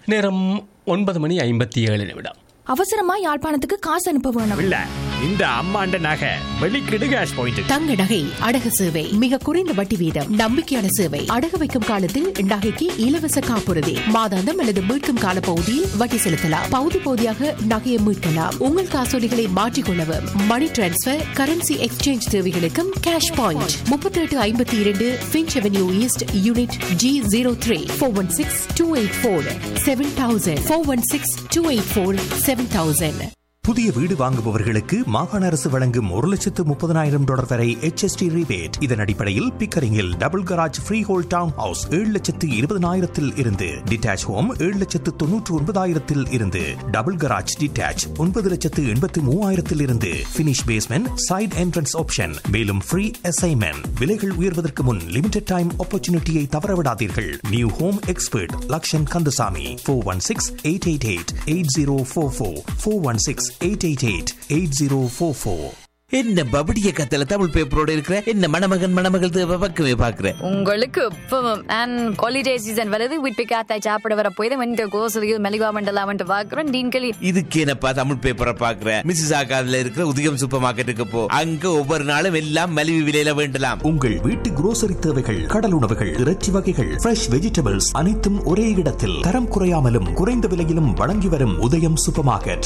நேரம் ஒன்பது மணி ஐம்பத்தி ஏழு நிமிடம் அவசரமா யாழ்ப்பாணத்துக்கு காசு அனுப்ப வேணும் இல்ல இந்த அம்மாண்ட நகை வெளிக்கிடு கேஷ் பாயிண்ட் தங்க நகை அடகு சேவை மிக குறைந்த வட்டி வீதம் நம்பிக்கையான சேவை அடகு வைக்கும் காலத்தில் நகைக்கு இலவச காப்புறுதி மாதாந்தம் அல்லது மீட்கும் கால பகுதியில் வட்டி செலுத்தலாம் பகுதி பகுதியாக நகையை மீட்கலாம் உங்கள் காசோலிகளை மாற்றிக்கொள்ளவும் மணி டிரான்ஸ்பர் கரன்சி எக்ஸ்சேஞ்ச் தேவைகளுக்கும் கேஷ் பாயிண்ட் முப்பத்தி எட்டு ஐம்பத்தி இரண்டு Finch avenue east unit G zero three four one six two eight four seven thousand four one six two eight four seven thousand புதிய வீடு வாங்குபவர்களுக்கு மாகாண அரசு வழங்கும் ஒரு லட்சத்து முப்பதனாயிரம் டாலர் வரை HST rebate இதன் அடிப்படையில் பிக்கரிங்கில் double garage freehold town house ஏழு லட்சத்து இருபதனாயிரத்தில் இருந்து டிட்டாச் ஹோம் ஏழு லட்சத்து தொன்னூற்று ஒன்பதாயிரத்தில் இருந்து டபுள் கராஜ் டிட்டாச் ஒன்பது லட்சத்து எண்பத்து மூவாயிரத்தில் இருந்து finish basement side entrance option மேலும் ஃப்ரீ அசைன்மெண்ட் விலைகள் உயர்வதற்கு முன் லிமிடெட் டைம் ஆப்பர்ச்சுனிட்டியை தவறவிடாதீர்கள் new home expert Lakshan Kandasamy four one six eight eight eight eight zero four four four one six eight eight eight eight zero four four என்ன பபடிய கத்தல தமிழ் பேப்பரோட இருக்கிற என்ன மணமகன் மணமகள் தேவை பக்கமே பாக்குறேன் உங்களுக்கு இப்பவும் அண்ட் ஹாலிடே சீசன் வருது வீட்டு காத்தாய் சாப்பிட வர போய் இந்த கோசலியில் மெலிவா மண்டலாமன்ட்டு பார்க்குறோம் டீன்களி இதுக்கு என்னப்பா தமிழ் பேப்பரை பாக்குற மிஸ்ஸஸ் ஆகாதுல இருக்கிற உதயம் சூப்பர் மார்க்கெட்டுக்கு போ அங்க ஒவ்வொரு நாளும் எல்லாம் மலிவு விலையில வேண்டலாம் உங்கள் வீட்டு grocery தேவைகள் கடல் உணவுகள் இறைச்சி வகைகள் ஃப்ரெஷ் வெஜிடபிள்ஸ் அனைத்தும் ஒரே இடத்தில் தரம் குறையாமலும் குறைந்த விலையிலும் வழங்கி வரும் உதயம் சூப்பர் மார்க்கெட்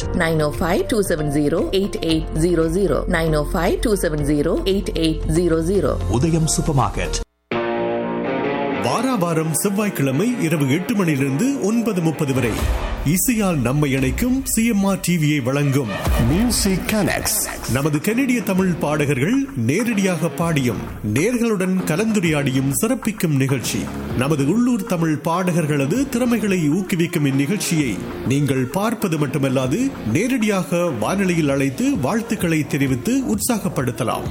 905-270-8800 905-270-8800 உதயம் சூப்பர் மார்க்கெட் வாராவாரம் செவ்வாய்க்கிழமை இரவு எட்டு மணியிலிருந்து ஒன்பது முப்பது வரை இசையால் நம்மை இணைக்கும் சிஎம்ஆர் டிவியை வழங்கும் மியூசிக் கனெக்ட்ஸ் நமது கனடிய தமிழ் பாடகர்கள் நேரடியாக பாடியும் நேர்களுடன் கலந்துரையாடியும் சிறப்பிக்கும் நிகழ்ச்சி நமது உள்ளூர் தமிழ் பாடகர்களது திறமைகளை ஊக்குவிக்கும் இந்நிகழ்ச்சியை நீங்கள் பார்ப்பது மட்டுமல்லாது நேரடியாக வானொலியில் அழைத்து வாழ்த்துக்களை தெரிவித்து உற்சாகப்படுத்தலாம்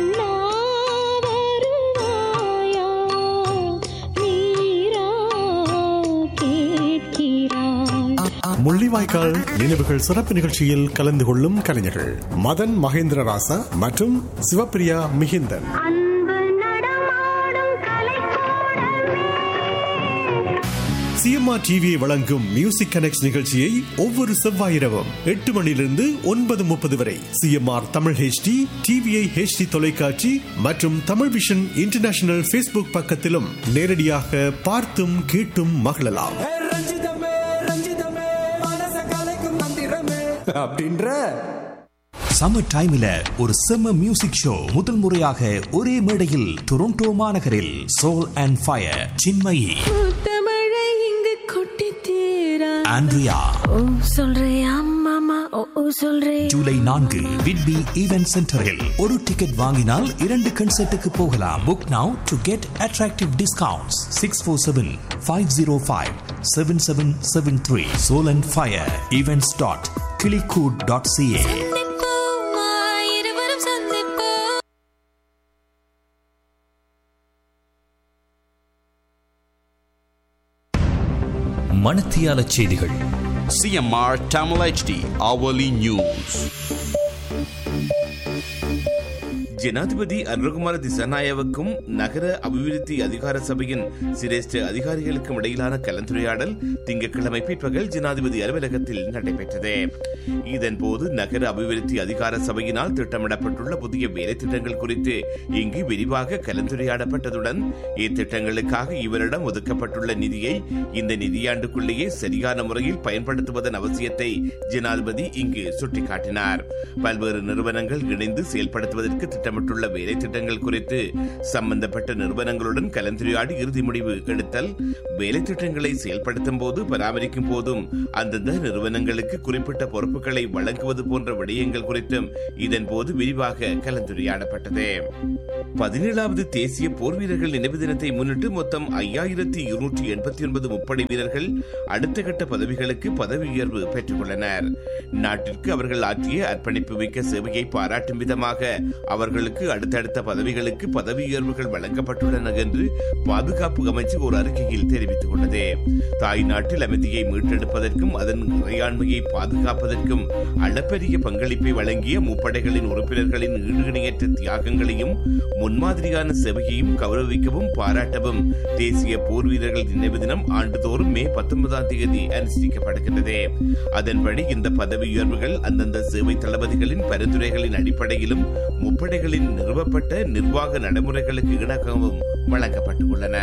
முள்ளிவாய்க்கால் நினைவுகள் சிறப்பு நிகழ்ச்சியில் கலந்து கொள்ளும் கலைஞர்கள் மதன் மகேந்திர ராசா மற்றும் சிவப்பிரியா மிகிந்தன் சிஎம்ஆர் டிவியை வழங்கும் மியூசிக் கனெக்ட் நிகழ்ச்சியை ஒவ்வொரு செவ்வாய் இரவும் எட்டு மணியிலிருந்து ஒன்பது முப்பது வரை CMR Tamil HD TVI HD தொலைக்காட்சி மற்றும் தமிழ் விஷன் இன்டர்நேஷனல் ஃபேஸ்புக் பக்கத்திலும் நேரடியாக பார்த்தும் கேட்டும் மகிழலாம் அப்படின்ற சம்மர் டைம்ல ஒரு செம்ம மியூசிக் ஷோ முதல் முறையாக ஒரே மேடையில் டொரண்டோ மாநகரில் சோல் அண்ட் ஃபயர் சின்மயி தமிழை இங்கு கொட்டி தீரா ஆண்ட்ரியா ஓ சொல்றியா மாமா ஓ ஓ சொல்றே ஜூலை நான்கு விட்பி ஈவென்ட் சென்டரில் ஒரு டிக்கெட் வாங்கினால் இரண்டு கன்சர்ட்டுக்கு போகலாம் book now to get attractive discounts six four seven five zero five seven seven seven three soul and fire events dot கிளிகூட் டாட் சிஏ இருவரும் சந்திப்போம் மணத்தியால செய்திகள் CMR Tamil HD hourly news ஜனாதிபதி அனுரகுமார திசாநாயவுக்கும் நகர அபிவிருத்தி அதிகார சபையின் சிரேஷ்ட அதிகாரிகளுக்கும் இடையிலான கலந்துரையாடல் திங்கட்கிழமை பிற்பகல் ஜனாதிபதி அலுவலகத்தில் நடைபெற்றது இதன்போது நகர அபிவிருத்தி அதிகார சபையினால் திட்டமிடப்பட்டுள்ள புதிய வேலை திட்டங்கள் குறித்து இங்கு விரிவாக கலந்துரையாடப்பட்டதுடன் இத்திட்டங்களுக்காக இவரிடம் ஒதுக்கப்பட்டுள்ள நிதியை இந்த நிதியாண்டுக்குள்ளேயே சரியான முறையில் பயன்படுத்துவதன் அவசியத்தை ஜனாதிபதி இங்கு சுட்டிக்காட்டினார் பல்வேறு நிறுவனங்கள் இணைந்து செயல்படுத்துவதற்கு திட்டமிட்டுள்ள வேலை திட்டங்கள் குறித்து சம்பந்தப்பட்ட நிறுவனங்களுடன் கலந்துரையாடி இறுதி முடிவு எடுத்தல் வேலை திட்டங்களை செயல்படுத்தும் போது பராமரிக்கும் போதும் அந்தந்த நிறுவனங்களுக்கு குறிப்பிட்ட பொறுப்புகளை வழங்குவது போன்ற விடயங்கள் குறித்தும் இதன்போது விரிவாக கலந்துரையாடப்பட்டது பதினேழாவது தேசிய போர் வீரர்கள் நினைவு தினத்தை முன்னிட்டு மொத்தம் ஐயாயிரத்தி இருநூற்றி எண்பத்தி ஒன்பது முப்படை வீரர்கள் அடுத்த கட்ட பதவிகளுக்கு பதவி உயர்வு பெற்றுள்ளனர் நாட்டிற்கு அவர்கள் ஆற்றிய அர்ப்பணிப்பு மிக்க சேவையை பாராட்டும் விதமாக அவர்கள் உயர்ந்தவர்களுக்கு அடுத்தடுத்த பதவிகளுக்கு பதவி உயர்வுகள் வழங்கப்பட்டுள்ளன என்று பாதுகாப்பு அமைச்சு ஒரு அறிக்கையில் தெரிவித்துக் கொண்டது தாய் நாட்டில் அமைதியை மீட்டெடுப்பதற்கும் அதன் இறையாண்மையை பாதுகாப்பதற்கும் அளப்பரிய பங்களிப்பை வழங்கிய முப்படைகளின் உறுப்பினர்களின் ஈடுகிணையற்ற தியாகங்களையும் முன்மாதிரியான சேவையையும் கௌரவிக்கவும் பாராட்டவும் தேசிய போர் வீரர்கள் நினைவு தினம் ஆண்டுதோறும் மே பத்தொன்பதாம் தேதி அனுசரிக்கப்படுகின்றது அதன்படி இந்த பதவி உயர்வுகள் அந்தந்த சேவை தளபதிகளின் பரிந்துரைகளின் அடிப்படையிலும் முப்படைகளின் நிறுவப்பட்ட நிர்வாக நடைமுறைகளுக்கு இணக்கவும் வழங்கப்பட்டுள்ளன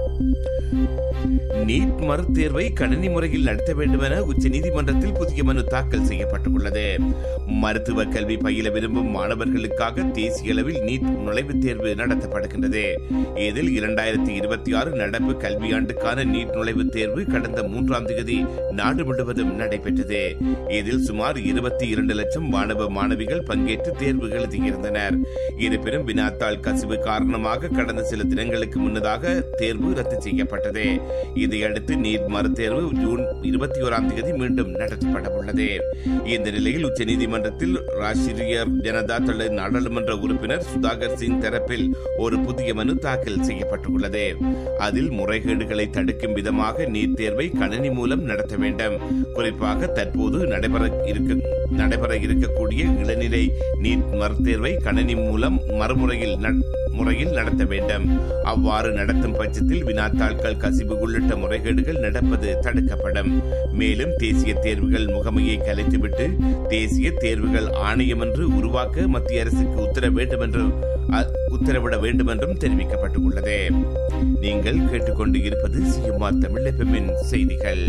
நீட் மறுதேர்வை கணினி முறையில் நடத்த வேண்டும் என உச்சநீதிமன்றத்தில் புதிய மனு தாக்கல் செய்யப்பட்டுள்ளது மருத்துவ கல்வி பயில விரும்பும் மாணவர்களுக்காக தேசிய அளவில் நீட் நுழைவுத் தேர்வு நடத்தப்படுகின்றது இதில் இரண்டாயிரத்தி இருபத்தி ஆறு நடப்பு கல்வியாண்டுக்கான நீட் நுழைவுத் தேர்வு கடந்த மூன்றாம் தேதி நாடு முழுவதும் நடைபெற்றது இதில் சுமார் இருபத்தி இரண்டு லட்சம் மாணவ மாணவிகள் பங்கேற்று தேர்வு எழுதியிருந்தனர் இருப்பினும் வினாத்தாள் கசிவு காரணமாக கடந்த சில தினங்களுக்கு முன்னதாக தேர்வு ரத்து செய்யப்பட்டது இதையடுத்து நீட் மறுதேர்வு ஜூன் இருபத்தி ஓராம் தேதி மீண்டும் நடத்தப்பட உள்ளது இந்த நிலையில் உச்சநீதிமன்றத்தில் ராஷ்டிரிய ஜனதா தள நாடாளுமன்ற உறுப்பினர் சுதாகர் சிங் தரப்பில் ஒரு புதிய மனு தாக்கல் செய்யப்பட்டுள்ளது அதில் முறைகேடுகளை தடுக்கும் விதமாக நீட் தேர்வை கணினி மூலம் நடத்த வேண்டும் குறிப்பாக தற்போது நடைபெற இருக்க நடைபெற இருக்கக்கூடிய இளநிலை நீட் மறுதேர்வை கணினி மூலம் மறுமுறையில் முறையில் நடத்த வேண்டும் அவ்வாறு நடத்தும் பட்சத்தில் வினாத்தாள்கள் கசிவு உள்ளிட்ட முறைகேடுகள் நடப்பது தடுக்கப்படும் மேலும் தேசிய தேர்வுகள் முகமையை கலைத்துவிட்டு தேசிய தேர்வுகள் ஆணையம் என்று உருவாக்க மத்திய அரசுக்கு உத்தரவு வேண்டும் என்று உத்தரவிட வேண்டும் என்றும் தெரிவிக்கப்பட்டுள்ளது நீங்கள் கேட்டுக்கொண்டு இருப்பது சிஎம்ஆர் தமிழ் செய்திகள்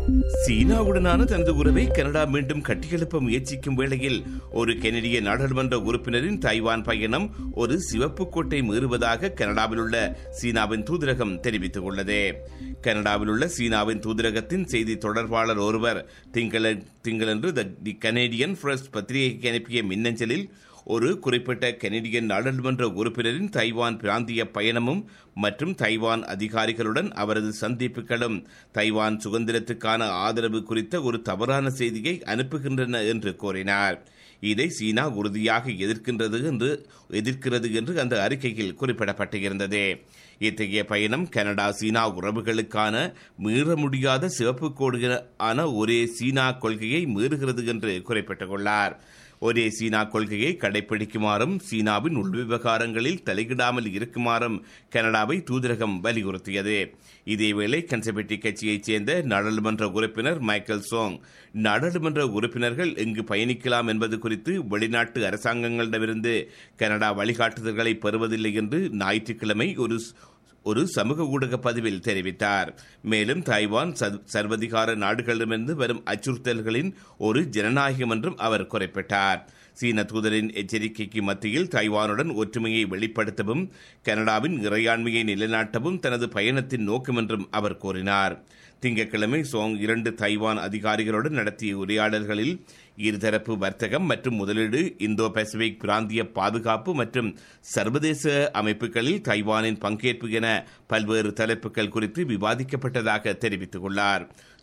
சீனாவுடனான தனது உறவை கனடா மீண்டும் கட்டியெழுப்ப முயற்சிக்கும் வேளையில் ஒரு கெனடிய நாடாளுமன்ற உறுப்பினரின் தைவான் பயணம் ஒரு சிவப்பு கோட்டை மீறுவதாக கனடாவில் உள்ள சீனாவின் தூதரகம் தெரிவித்துள்ளது கனடாவில் உள்ள சீனாவின் தூதரகத்தின் செய்தி தொடர்பாளர் ஒருவர் திங்கள திங்களன்று தி கனேடியன் பிரஸ் பத்திரிகைக்கு அனுப்பிய மின்னஞ்சலில் ஒரு குறிப்பிட்ட கெனடியன் நாடாளுமன்ற உறுப்பினரின் தைவான் பிராந்திய பயணமும் மற்றும் தைவான் அதிகாரிகளுடன் அவரது சந்திப்புகளும் தைவான் சுதந்திரத்துக்கான ஆதரவு குறித்த ஒரு தவறான செய்தியை அனுப்புகின்றன என்று கூறினார் இதை சீனா உறுதியாக எதிர்க்கின்றது என்று எதிர்க்கிறது என்று அந்த அறிக்கையில் குறிப்பிடப்பட்டிருந்தது இத்தகைய பயணம் கனடா சீனா உறவுகளுக்கான மீற முடியாத சிவப்பு கோடுகளான ஒரே சீனா கொள்கையை மீறுகிறது என்று குறிப்பிட்டுள்ளார் ஒரே சீனா கொள்கையை கடைபிடிக்குமாறும் சீனாவின் உள்விவகாரங்களில் தலையிடாமல் இருக்குமாறும் கனடாவை தூதரகம் வலியுறுத்தியது இதேவேளை கன்சர்வேட்டிவ் கட்சியைச் சேர்ந்த நாடாளுமன்ற உறுப்பினர் மைக்கேல் சோங் நாடாளுமன்ற உறுப்பினர்கள் எங்கு பயணிக்கலாம் என்பது குறித்து வெளிநாட்டு அரசாங்கங்களிடமிருந்து கனடா வழிகாட்டுதல்களை பெறுவதில்லை என்று ஞாயிற்றுக்கிழமை ஒரு ஒரு சமூக ஊடக பதிவில் தெரிவித்தார் மேலும் தாய்வான் சர்வதிகார நாடுகளிடமிருந்து வரும் அச்சுறுத்தல்களின் ஒரு ஜனநாயகம் என்றும் அவர் குறிப்பிட்டார் சீன தூதரின் எச்சரிக்கைக்கு மத்தியில் தைவானுடன் ஒற்றுமையை வெளிப்படுத்தவும் கனடாவின் இறையாண்மையை நிலைநாட்டவும் தனது பயணத்தின் நோக்கம் என்றும் அவர் கூறினார் திங்கட்கிழமை சோங் இரண்டு தைவான் அதிகாரிகளுடன் நடத்திய உரையாடல்களில் இருதரப்பு வர்த்தகம் மற்றும் முதலீடு இந்தோ பசிபிக் பிராந்திய பாதுகாப்பு மற்றும் சர்வதேச அமைப்புகளில் தைவானின் பங்கேற்பு என பல்வேறு தலைப்புகள் குறித்து விவாதிக்கப்பட்டதாக தெரிவித்துள்ளார்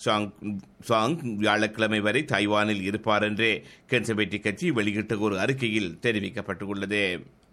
சாங் வியாழக்கிழமை வரை தைவானில் இருப்பார் என்றே கன்சர்வேட்டிவ் கட்சி வெளியிட்ட ஒரு அறிக்கையில் தெரிவிக்கப்பட்டுள்ளது